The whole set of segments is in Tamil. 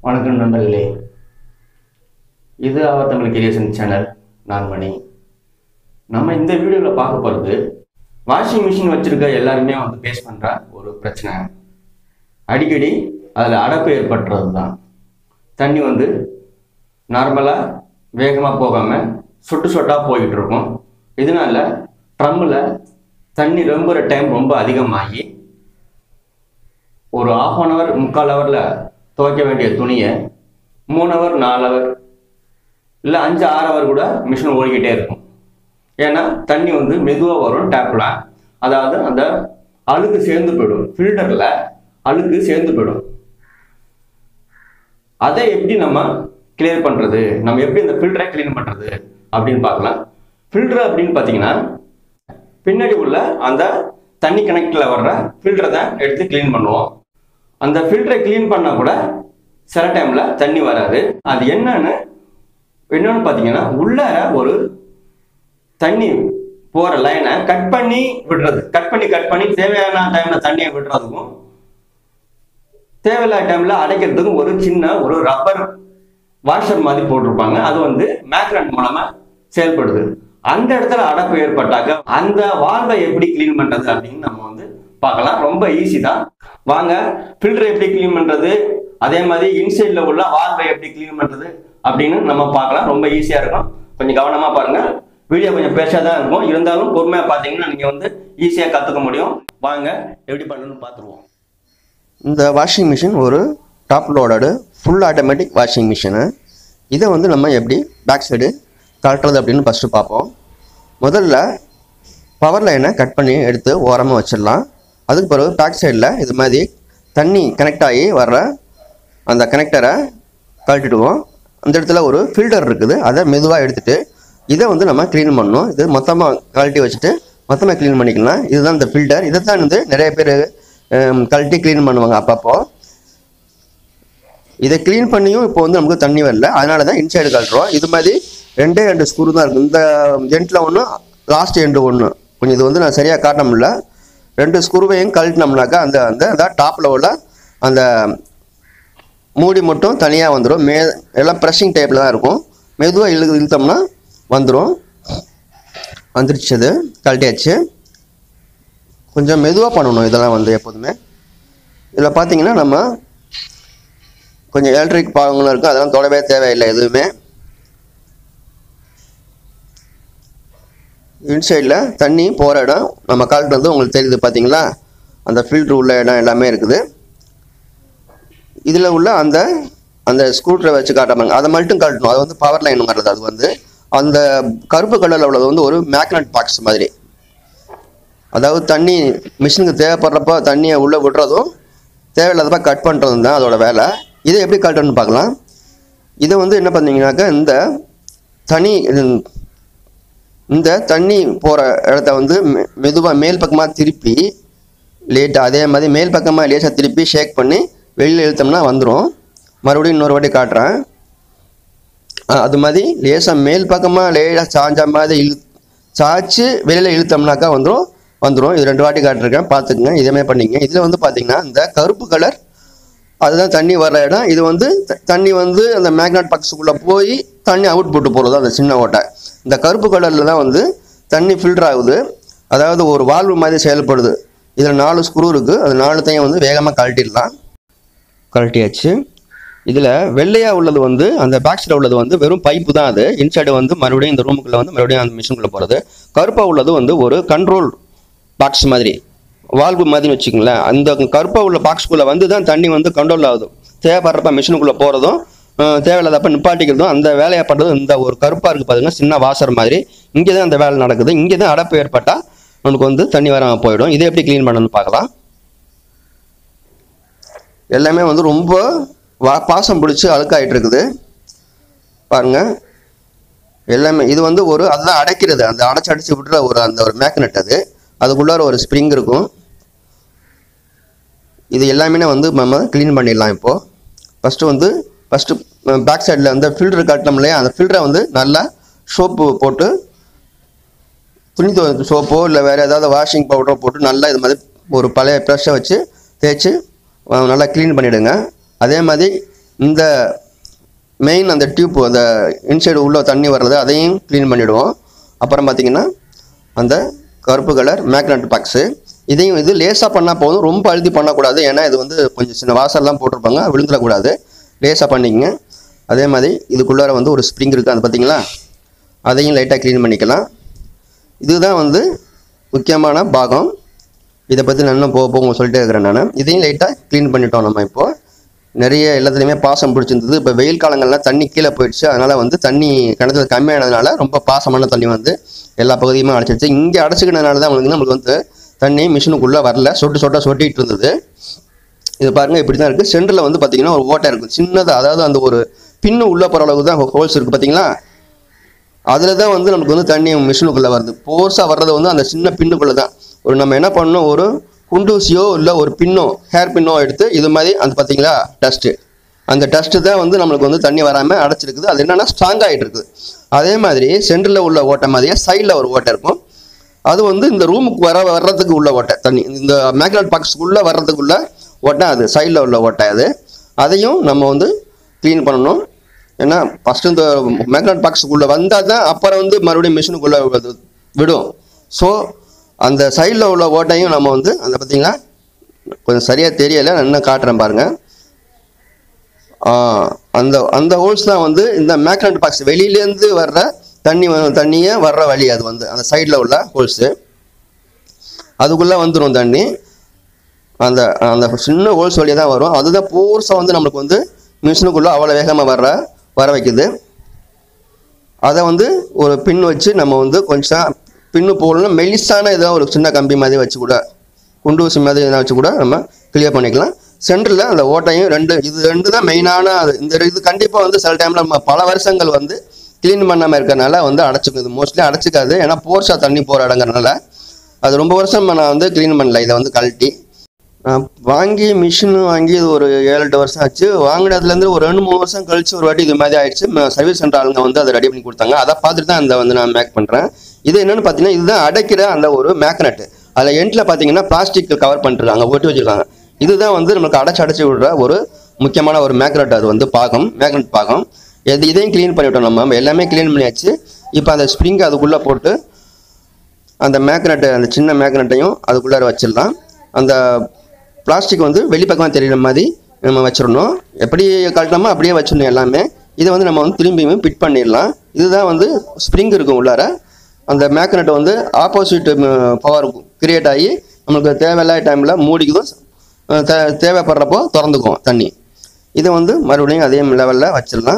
வணக்கம் நண்பர்களே இது அவர் தமிழ் கிரியேஷன் சேனல் நான் மணி நம்ம இந்த வீடியோவில் பார்க்க போகிறது வாஷிங் மிஷின் வச்சுருக்க எல்லாருமே வந்து ஃபேஸ் பண்ணுற ஒரு பிரச்சனை அடிக்கடி அதில் அடைப்பு ஏற்பட்டுறது தான் தண்ணி வந்து நார்மலாக வேகமாக போகாமல் சொட்டு சொட்டாக போய்கிட்டு இருக்கும் இதனால ட்ரம்மில் தண்ணி ரொம்புற டைம் ரொம்ப அதிகமாகி ஒரு ஆஃப் அன் ஹவர் முக்கால் ஹவரில் துவைக்க வேண்டிய துணியை மூணு ஹவர் நாலு ஹவர் இல்லை அஞ்சு ஆறு ஹவர் கூட மிஷின் ஓடிக்கிட்டே இருக்கும் ஏன்னா தண்ணி வந்து மெதுவாக வரும் டேப்பில் அதாவது அந்த அழுக்கு சேர்ந்து போயிடும் ஃபில்டரில் அழுக்கு சேர்ந்து போயிடும் அதை எப்படி நம்ம கிளியர் பண்ணுறது நம்ம எப்படி அந்த ஃபில்டரை க்ளீன் பண்ணுறது அப்படின்னு பார்க்கலாம் ஃபில்டர் அப்படின்னு பார்த்தீங்கன்னா பின்னாடி உள்ள அந்த தண்ணி கனெக்டில் வர்ற ஃபில்டரை தான் எடுத்து க்ளீன் பண்ணுவோம் அந்த ஃபில்டரை க்ளீன் பண்ணால் கூட சில டைமில் தண்ணி வராது அது என்னன்னு என்னன்னு பார்த்தீங்கன்னா உள்ளார ஒரு தண்ணி போகிற லைனை கட் பண்ணி விடுறது கட் பண்ணி கட் பண்ணி தேவையான டைமில் தண்ணியை விடுறதுக்கும் தேவையில்லாத டைமில் அடைக்கிறதுக்கும் ஒரு சின்ன ஒரு ரப்பர் வாஷர் மாதிரி போட்டிருப்பாங்க அது வந்து மேக்னட் மூலமாக செயல்படுது அந்த இடத்துல அடைப்பு ஏற்பட்டாக்க அந்த வால்வை எப்படி க்ளீன் பண்ணுறது அப்படின்னு நம்ம வந்து பார்க்கலாம் ரொம்ப ஈஸி தான் வாங்க ஃபில்டர் எப்படி க்ளீன் பண்ணுறது அதே மாதிரி இன்சைடில் உள்ள வால்வை எப்படி க்ளீன் பண்ணுறது அப்படின்னு நம்ம பார்க்கலாம் ரொம்ப ஈஸியாக இருக்கும் கொஞ்சம் கவனமாக பாருங்கள் வீடியோ கொஞ்சம் பெருசாக தான் இருக்கும் இருந்தாலும் பொறுமையாக பார்த்தீங்கன்னா நீங்கள் வந்து ஈஸியாக கற்றுக்க முடியும் வாங்க எப்படி பண்ணணும்னு பார்த்துருவோம் இந்த வாஷிங் மிஷின் ஒரு top loaded full automatic washing machine இதை வந்து நம்ம எப்படி பேக் சைடு கழட்டுறது அப்படின்னு ஃபஸ்ட்டு பார்ப்போம் முதல்ல பவர் லைனை கட் பண்ணி எடுத்து ஓரமாக வச்சிடலாம் அதுக்கு பிறகு பேக் சைடில் இது மாதிரி தண்ணி கனெக்ட் ஆகி வர்ற அந்த கனெக்டரை கழட்டிடுவோம் அந்த இடத்துல ஒரு ஃபில்டர் இருக்குது அதை மெதுவாக எடுத்துட்டு இதை வந்து நம்ம க்ளீன் பண்ணணும் இது மொத்தமாக கழட்டி வச்சுட்டு மொத்தமாக க்ளீன் பண்ணிக்கலாம் இதுதான் இந்த ஃபில்டர் இதை தான் வந்து நிறைய பேர் கழட்டி க்ளீன் பண்ணுவாங்க அப்பப்போ இதை க்ளீன் பண்ணியும் இப்போ வந்து நமக்கு தண்ணி வரல அதனால தான் இன்சைடு கழட்டுறோம் இது மாதிரி ரெண்டே ரெண்டு ஸ்க்ரூ தான் இருக்குது இந்த எண்டில் ஒன்று லாஸ்ட் எண்டு ஒன்று கொஞ்சம் இது வந்து நான் சரியாக காட்ட முடியல ரெண்டு ஸ்க்ரூவையும் கழட்டினோம்னாக்கா அந்த அந்த அதான் டாப்பில் உள்ள அந்த மூடி மட்டும் தனியாக வந்துடும் மே எல்லாம் ப்ரெஷிங் டைப்பில் தான் இருக்கும் மெதுவாக இழு இழுத்தோம்னா வந்துடும் வந்துருச்சு அது கழட்டியாச்சு கொஞ்சம் மெதுவாக பண்ணணும் இதெல்லாம் வந்து எப்போதுமே இதில் பார்த்தீங்கன்னா நம்ம கொஞ்சம் எலக்ட்ரிக் பாகங்களும் இருக்கும் அதெல்லாம் தொடவே தேவையில்லை எதுவுமே இன்சைடில் தண்ணி போகிற இடம் நம்ம கழட்டுறது உங்களுக்கு தெரியுது பார்த்தீங்களா அந்த ஃபில்ட்ரு உள்ள இடம் எல்லாமே இருக்குது இதில் உள்ள அந்த அந்த ஸ்க்ரூ ட்ரைவர் வச்சு காட்டாமாங்க அதை மட்டும் கழட்டணும் அது வந்து பவர் லைன் வர்றது அது வந்து அந்த கருப்பு கலரில் உள்ளது வந்து ஒரு மேக்னட் பாக்ஸ் மாதிரி அதாவது தண்ணி மிஷினுக்கு தேவைப்படுறப்போ தண்ணியை உள்ளே விடுறதும் தேவையில்லாதப்ப கட் பண்ணுறதும் தான் அதோட வேலை இதை எப்படி கட்டணும்னு பார்க்கலாம் இதை வந்து என்ன பண்ணீங்கன்னாக்கா இந்த தனி இந்த தண்ணி போகிற இடத்த வந்து மெதுவாக மேல் பக்கமாக திருப்பி லேட்டாக அதே மாதிரி மேல் பக்கமாக லேசாக திருப்பி ஷேக் பண்ணி வெளியில் இழுத்தோம்னா வந்துடும் மறுபடியும் இன்னொரு வாட்டி காட்டுறேன் ஆ, அது மாதிரி லேசாக மேல் பக்கமாக லேசாக சாஞ்ச மாதிரி இழு சாய்ச்சி வெளியில் இழுத்தோம்னாக்கா வந்துடும் வந்துடும் இது ரெண்டு வாட்டி காட்டிருக்கேன் பார்த்துக்குங்க இதேமாதிரி பண்ணிங்க இதில் வந்து பார்த்தீங்கன்னா இந்த கருப்பு கலர் அதுதான் தண்ணி வர்ற இடம் இது வந்து த- தண்ணி வந்து அந்த மேக்னட் பாக்ஸுக்குள்ளே போய் தண்ணி அவுட் போட்டு போகிறது அந்த சின்ன ஓட்டை இந்த கருப்பு கலரில் தான் வந்து தண்ணி ஃபில்டர் ஆகுது அதாவது ஒரு வால்வு மாதிரி செயல்படுது இதில் நாலு ஸ்க்ரூ இருக்குது அது நாலுத்தையும் வந்து வேகமாக கழட்டிடலாம் கழட்டியாச்சு இதில் வெள்ளையாக உள்ளது வந்து அந்த பேக் சைடில் உள்ளது வந்து வெறும் பைப்பு தான் அது இன்சைடு வந்து மறுபடியும் இந்த ரூமுக்குள்ளே வந்து மறுபடியும் அந்த மிஷினுக்குள்ளே போகிறது கருப்பாக உள்ளது வந்து ஒரு கண்ட்ரோல் பாக்ஸ் மாதிரி வால்வு மாதிரின்னு வச்சுக்கோங்களேன் அந்த கருப்பாக உள்ள பாக்ஸ்குள்ளே வந்து தான் தண்ணி வந்து கண்ட்ரோல் ஆகுது தேவைப்படுறப்ப மிஷினுக்குள்ளே போகிறதும் தேவையில்லாதப்ப நிப்பாட்டிக்கிறதும் அந்த வேலையை பண்ணுறது இந்த ஒரு கருப்பாக இருக்குது பாருங்க சின்ன வாசர் மாதிரி இங்கே தான் அந்த வேலை நடக்குது இங்கே தான் அடைப்பு ஏற்பட்டால் நமக்கு வந்து தண்ணி வராமல் போயிடும் இதை எப்படி க்ளீன் பண்ணணும்னு பார்க்கலாம் எல்லாமே வந்து ரொம்ப வா பாசம் பிடிச்சி அழுக்காயிட்டு இருக்குது பாருங்க எல்லாமே இது வந்து ஒரு அதுதான் அடைக்கிறது அந்த அடைச்சு அடைச்சு விட்டுற ஒரு அந்த ஒரு மேக்னெட் அது அதுக்குள்ளார ஒரு ஸ்ப்ரிங் இருக்கும் இது எல்லாமே வந்து நம்ம க்ளீன் பண்ணிடலாம் இப்போது ஃபஸ்ட்டு வந்து ஃபஸ்ட்டு பேக் சைடில் வந்து ஃபில்டர் காட்டினோம் இல்லையா அந்த ஃபில்டரை வந்து நல்லா சோப்பு போட்டு துணி துவைக்க சோப்போ இல்லை வேறு ஏதாவது வாஷிங் பவுடரோ போட்டு நல்லா இது மாதிரி ஒரு பழைய ப்ரெஷ்ஷை வச்சு தேய்ச்சி அஹ், நல்லா க்ளீன் பண்ணிவிடுங்க அதே மாதிரி இந்த மெயின் அந்த டியூப் அந்த இன்சைடு உள்ள தண்ணி வர்றது அதையும் க்ளீன் பண்ணிவிடுவோம் அப்புறம் பார்த்தீங்கன்னா அந்த கருப்பு கலர் மேக்னட் பாக்ஸு இதையும் இது லேசாக பண்ணால் போதும் ரொம்ப அழுத்தி பண்ணக்கூடாது ஏன்னா இது வந்து கொஞ்சம் சின்ன வாசல்லாம் போட்டிருப்பாங்க விழுந்துடக்கூடாது லேசாக பண்ணிக்கங்க அதே மாதிரி இதுக்குள்ளார வந்து ஒரு ஸ்ப்ரிங் இருக்குது அது பார்த்தீங்களா அதையும் லைட்டாக க்ளீன் பண்ணிக்கலாம் இதுதான் வந்து முக்கியமான பாகம் இதை பற்றி நான் இன்னும் போக போக சொல்லிட்டே இருக்கிறேன் நான் இதையும் லைட்டாக க்ளீன் பண்ணிட்டோம் நம்ம இப்போது நிறைய எல்லாத்துலேயுமே பாசம் பிடிச்சிருந்தது இப்போ வெயில் காலங்கள்லாம் தண்ணி கீழே போயிடுச்சு அதனால் வந்து தண்ணி கிணத்துல கம்மியானதுனால ரொம்ப பாசமான தண்ணி வந்து எல்லா பகுதியுமே அடைச்சிடுச்சு இங்கே அடைச்சிக்கினதுனால தான் வந்து நம்மளுக்கு வந்து தண்ணி மிஷினுக்குள்ளே வரல சொட்டு சொட்டாக சொட்டிகிட்டு இருந்தது இது பாருங்க இப்படி தான் இருக்குது சென்டரில் வந்து பார்த்தீங்கன்னா ஒரு ஓட்டை இருக்குது சின்னதாக அதாவது அந்த ஒரு பின்னு உள்ள போகிற அளவுக்கு தான் ஹோல்ஸ் இருக்குது பார்த்தீங்களா அதில் தான் வந்து நமக்கு வந்து தண்ணி மிஷினுக்குள்ளே வருது போர்ஸாக வர்றது வந்து அந்த சின்ன பின்னுக்குள்ளே தான் ஒரு நம்ம என்ன பண்ணணும் ஒரு குண்டூசியோ இல்லை ஒரு பின்னோ ஹேர் பின்னோ எடுத்து இது மாதிரி அந்த பார்த்தீங்களா டஸ்ட்டு அந்த டஸ்ட்டு தான் வந்து நம்மளுக்கு வந்து தண்ணி வராமல் அடைச்சிருக்குது அது என்னென்னா ஸ்ட்ராங் ஆகிட்டு இருக்குது அதே மாதிரி சென்டரில் உள்ள ஓட்டை மாதிரியே சைடில் ஒரு ஓட்டை இருக்கும் அது வந்து இந்த ரூமுக்கு வர வர்றதுக்கு உள்ள ஓட்டை தண்ணி இந்த மேக்னட் பாக்ஸுக்குள்ளே வர்றதுக்குள்ள ஓட்டை அது சைடில் உள்ள ஓட்டை அது அதையும் நம்ம வந்து க்ளீன் பண்ணணும் ஏன்னா ஃபஸ்ட்டு இந்த மேக்னட் பாக்ஸுக்குள்ளே வந்தால் தான் அப்புறம் வந்து மறுபடியும் மிஷினுக்குள்ளே விடும் ஸோ அந்த சைடில் உள்ள ஓட்டையும் நம்ம வந்து அந்த பார்த்தீங்களா கொஞ்சம் சரியாக தெரியலை நான் இன்னும் காட்டுறேன் பாருங்கள் அந்த அந்த ஹோல்ஸ் தான் வந்து இந்த மேக்னட் பாக்ஸ் வெளியிலேருந்து வர்ற தண்ணி வ- தண்ணியே வர்ற வழி அது வந்து அந்த சைடில் உள்ள ஹோல்ஸு அதுக்குள்ளே வந்துடும் தண்ணி அந்த அந்த சின்ன ஹோல்ஸ் வழியாக தான் வரும் அதுதான் போர்ஸாக வந்து நம்மளுக்கு வந்து மிஷினுக்குள்ளே அவ்வளோ வேகமாக வர்ற வர வைக்குது அதை வந்து ஒரு பின் வச்சு நம்ம வந்து கொஞ்சம் பின்னு போடலாம் மெலிசான ஏதோ ஒரு சின்ன கம்பி மாதிரி வச்சு கூட குண்டு ஊசி மாதிரி எதாவது வச்சு கூட நம்ம கிளியர் பண்ணிக்கலாம் சென்டரில் அந்த ஓட்டையும் ரெண்டு இது ரெண்டு தான் மெயினான அது இந்த இது கண்டிப்பாக வந்து சில டைமில் நம்ம பல வருஷங்கள் வந்து க்ளீன் பண்ணாமல் இருக்கறனால வந்து அடைச்சிக்கும் இது மோஸ்ட்லி அடைச்சிக்காது ஏன்னா போர்ஸாக தண்ணி போகிற இடங்கிறனால அது ரொம்ப வருஷம் நான் வந்து க்ளீன் பண்ணல இதை வந்து கழட்டி நான் வாங்கி மிஷின் வாங்கி இது ஒரு ஏழு எட்டு வருஷம் ஆச்சு வாங்கினதுலேருந்து ஒரு ரெண்டு மூணு வருஷம் கழிச்சு ஒரு வாட்டி இது மாதிரி ஆயிடுச்சு சர்வீஸ் சென்டர் ஆளுங்க வந்து அதை ரெடி பண்ணி கொடுத்தாங்க அதை பார்த்துட்டு தான் அந்த வந்து நான் மேக் பண்ணுறேன் இது என்னன்னு பார்த்தீங்கன்னா இதுதான் அடைக்கிற அந்த ஒரு மேக்னெட் அதில் எண்டில் பார்த்தீங்கன்னா பிளாஸ்டிக் கவர் பண்ணிருக்காங்க ஒட்டி வச்சிருக்காங்க இதுதான் வந்து நமக்கு அடைச்சு அடைச்சி விடுற ஒரு முக்கியமான ஒரு மேக்னெட் அது வந்து பாகம் மேக்னெட் பாகம் இது இதையும் க்ளீன் பண்ணிவிட்டோம் நம்ம எல்லாமே க்ளீன் பண்ணியாச்சு இப்போ அந்த ஸ்ப்ரிங் அதுக்குள்ளே போட்டு அந்த மேக்னெட்டை அந்த சின்ன மேக்னெட்டையும் அதுக்குள்ளார வச்சிடலாம் அந்த பிளாஸ்டிக் வந்து வெளிப்பக்கமாக தெரியுற மாதிரி நம்ம வச்சிடணும் எப்படி கழட்டணுமோ அப்படியே வச்சிடணும் எல்லாமே இதை வந்து நம்ம வந்து திரும்பியும் ஃபிட் பண்ணிடலாம் இதுதான் வந்து ஸ்ப்ரிங் இருக்கும் உள்ளார அந்த மேக்னெட் வந்து ஆப்போசிட் பவர் கிரியேட் ஆகி நம்மளுக்கு தேவையில்லாத டைமில் மூடிக்குதும் அஹ் தே தேவைப்படுறப்போ திறந்துக்கும் தண்ணி இதை வந்து மறுபடியும் அதே லெவலில் வச்சிடலாம்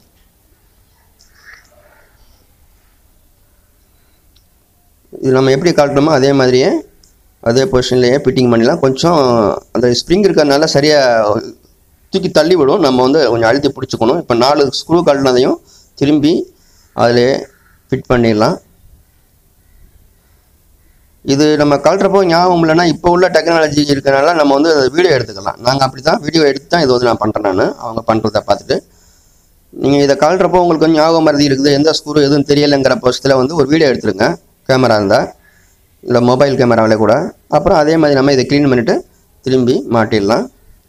இது நம்ம எப்படி கழட்டணுமோ அதே மாதிரியே அதே பொசிஷன்லேயே ஃபிட்டிங் பண்ணிடலாம் கொஞ்சம் அந்த ஸ்ப்ரிங் இருக்கிறதுனால சரியாக தூக்கி தள்ளி விடும் நம்ம வந்து கொஞ்சம் அழுத்தி பிடிச்சிக்கணும் இப்போ நாலு ஸ்க்ரூ கழட்டினதையும் திரும்பி அதிலே ஃபிட் பண்ணிடலாம் இது நம்ம கழட்டுறப்போ ஞாபகம் இல்லைன்னா இப்போ உள்ள டெக்னாலஜி இருக்கனால நம்ம வந்து அதை வீடியோ எடுத்துக்கலாம் நாங்கள் அப்படி தான் வீடியோ எடுத்து தான் இது வந்து நான் பண்ணுறேன் நான் அவங்க பண்ணுறத பார்த்துட்டு நீங்கள் இதை கழட்டுறப்போ உங்களுக்கு கொஞ்சம் ஞாபகம் மருதி இருக்குது எந்த ஸ்க்ரூ எதுவும் தெரியலைங்கிற பட்சத்தில் வந்து ஒரு வீடியோ எடுத்துருங்க கேமரா இருந்தால் இல்லை மொபைல் கேமராவிலே கூட அப்புறம் அதே மாதிரி நம்ம இதை க்ளீன் பண்ணிவிட்டு திரும்பி மாட்டிடலாம்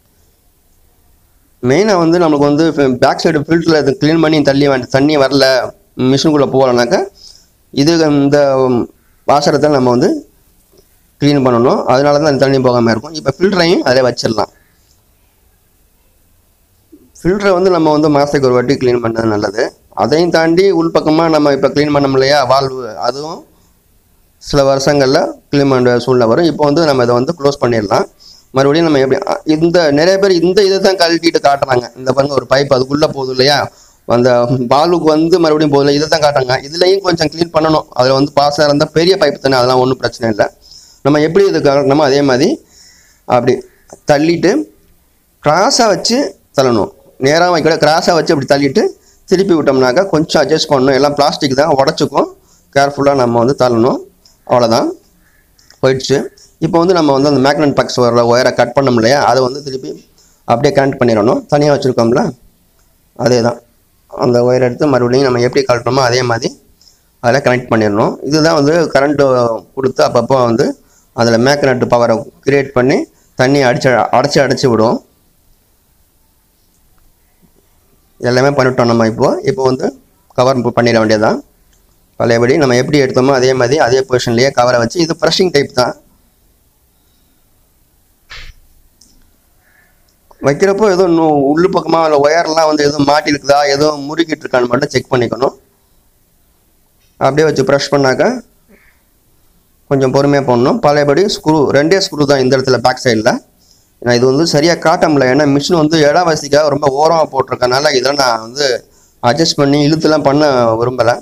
மெயினாக வந்து நமக்கு வந்து பேக் சைடு ஃபில்டரில் இது க்ளீன் பண்ணி தள்ளி வந்து தண்ணி வரல மிஷினுக்குள்ளே போகலனாக்கா இது இந்த வாசரத்தை நம்ம வந்து க்ளீன் பண்ணணும் அதனால தான் அந்த தண்ணி போகாமல் இருக்கும் இப்போ ஃபில்டரையும் அதில் வச்சிடலாம் ஃபில்டரை வந்து நம்ம வந்து மாதத்துக்கு ஒரு வாட்டி க்ளீன் பண்ணது நல்லது அதையும் தாண்டி உள்பக்கமாக நம்ம இப்போ க்ளீன் பண்ணோம் இல்லையா வால்வு அதுவும் சில வருஷங்களில் க்ளீன் பண்ணுற சூழ்நிலை வரும் இப்போ வந்து நம்ம இதை வந்து க்ளோஸ் பண்ணிடலாம் மறுபடியும் நம்ம எப்படி அ, இந்த நிறைய பேர் இந்த இதை தான் கழட்டிட்டு காட்டுறாங்க இந்த பாருங்க ஒரு பைப் அதுக்குள்ளே போகுது இல்லையா அந்த பாலுக்கு வந்து மறுபடியும் போகுது இதை தான் காட்டுறாங்க இதுலேயும் கொஞ்சம் க்ளீன் பண்ணணும் அதில் வந்து பாஸாக இருந்தால் பெரிய பைப் தானே அதெல்லாம் ஒன்றும் பிரச்சனை இல்லை நம்ம எப்படி இது கலக்கணுமோ அதே மாதிரி அப்படி தள்ளிட்டு கிராஸாக வச்சு தள்ளணும் நேராக வைக்கூட கிராஸாக வச்சு அப்படி தள்ளிட்டு திருப்பி விட்டோம்னாக்கா கொஞ்சம் அட்ஜஸ்ட் பண்ணணும் எல்லாம் பிளாஸ்டிக் தான் உடச்சிக்கும் கேர்ஃபுல்லாக நம்ம வந்து தள்ளணும் அவ்வளோதான் போயிடுச்சு இப்போ வந்து நம்ம வந்து அந்த மேக்னட் பாக்ஸ் வர ஒயரை கட் பண்ணோம் இல்லையா அதை வந்து திருப்பி அப்படியே கனெக்ட் பண்ணிடணும் தனியாக வச்சுருக்கோம்ல அதே தான் அந்த ஒயர் எடுத்து மறுபடியும் நம்ம எப்படி கழட்டணுமோ அதே மாதிரி அதில் கனெக்ட் பண்ணிடணும் இதுதான் வந்து கரண்ட்டு கொடுத்து அப்பப்போ வந்து அதில் மேக்னட் பவரை கிரியேட் பண்ணி தண்ணி அடிச்சு அடைச்சி அடைச்சி விடும் எல்லாமே பண்ணிட்டோம் நம்ம இப்போ இப்போ வந்து கவர் பண்ணிட வேண்டியதுதான் பழையபடி நம்ம எப்படி எடுத்தோமோ அதே மாதிரி அதே பொசிஷன்லேயே கவரை வச்சு இது ப்ரஷிங் டைப் தான் வைக்கிறப்போ ஏதோ இன்னும் உள்ளு பக்கமாக இல்லை ஒயர்லாம் வந்து எதுவும் மாட்டிருக்குதா எதுவும் முறுக்கிட்டு இருக்கான்னு மட்டும் செக் பண்ணிக்கணும் அப்படியே வச்சு ப்ரெஷ் பண்ணாக்க கொஞ்சம் பொறுமையாக பண்ணணும் பழையபடி ஸ்க்ரூ ரெண்டே ஸ்க்ரூ தான் இந்த இடத்துல பேக் சைடில் நான் இது வந்து சரியாக காட்ட முடியல ஏன்னா மிஷின் வந்து இட வசதிக்காக ரொம்ப ஓரமாக போட்டிருக்கனால இதில் நான் வந்து அட்ஜஸ்ட் பண்ணி இழுத்துலாம் பண்ண விரும்பலை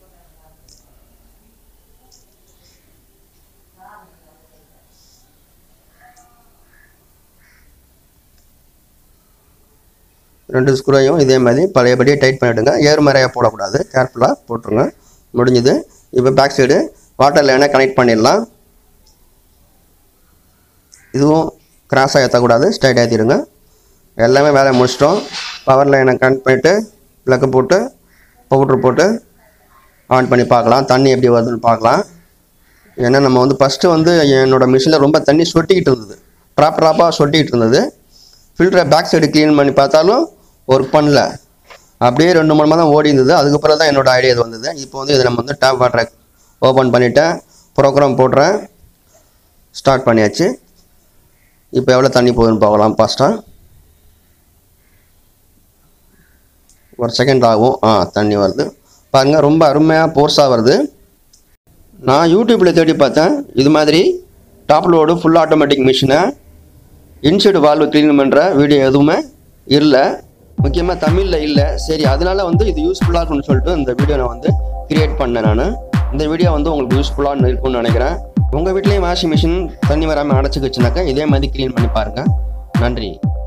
ரெண்டு ஸ்க்ரூவையும் இதே மாதிரி பழையபடியே டைட் பண்ணிவிடுங்க ஏர்மறையாக போடக்கூடாது கேர்ஃபுல்லாக போட்டுருங்க முடிஞ்சுது இப்போ பேக் சைடு வாட்டர் லைனை கனெக்ட் பண்ணிடலாம் இதுவும் கிராஸாக ஏற்றக்கூடாது ஸ்ட்ரைட் ஏற்றிடுங்க எல்லாமே வேலையை முடிச்சிட்டோம் பவர் லைனை கனெக்ட் பண்ணிவிட்டு ப்ளக்கு போட்டு பவுட்ரு போட்டு ஆன் பண்ணி பார்க்கலாம் தண்ணி எப்படி வருதுன்னு பார்க்கலாம் ஏன்னா நம்ம வந்து ஃபஸ்ட்டு வந்து என்னோடய மிஷினில் ரொம்ப தண்ணி சொட்டிக்கிட்டு இருந்தது ட்ராப் ட்ராப்பாக சொட்டிக்கிட்டு இருந்தது ஃபில்டரை பேக் சைடு க்ளீன் பண்ணி பார்த்தாலும் ஒர்க் பண்ணல அப்படியே ரெண்டு மூணு மாதம் ஓடி இருந்தது அதுக்கப்புறம் தான் என்னோட ஐடியா இது வந்தது இப்போ வந்து இதை நம்ம வந்து டேப் வாட்டரை ஓப்பன் பண்ணிவிட்டேன் ப்ரோக்ராம் போடுறேன் ஸ்டார்ட் பண்ணியாச்சு இப்போ எவ்வளோ தண்ணி போகுதுன்னு பார்க்கலாம் ஃபாஸ்ட்டாக ஒரு செகண்ட் ஆகும் ஆ தண்ணி வருது பாருங்கள் ரொம்ப அருமையாக போர்ஸாக வருது நான் யூடியூப்பில் தேடி பார்த்தேன் இது மாதிரி டாப் லோடு ஃபுல் ஆட்டோமேட்டிக் மிஷினை இன்சைடு வால்வு க்ளீன் பண்ணுற வீடியோ எதுவுமே இல்லை முக்கியமாக தமிழில் இல்லை சரி அதனால வந்து இது யூஸ்ஃபுல்லாக இருக்கும்னு சொல்லிட்டு இந்த வீடியோ நான் வந்து கிரியேட் பண்ணேன் நான் இந்த வீடியோ வந்து உங்களுக்கு யூஸ்ஃபுல்லாக இருக்கும்னு நினைக்கிறேன் உங்கள் வீட்லேயும் வாஷிங் மிஷின் தண்ணி வராமல் அடைச்சிக்கிச்சுனாக்கா இதே மாதிரி க்ளீன் பண்ணி பாருங்கள் நன்றி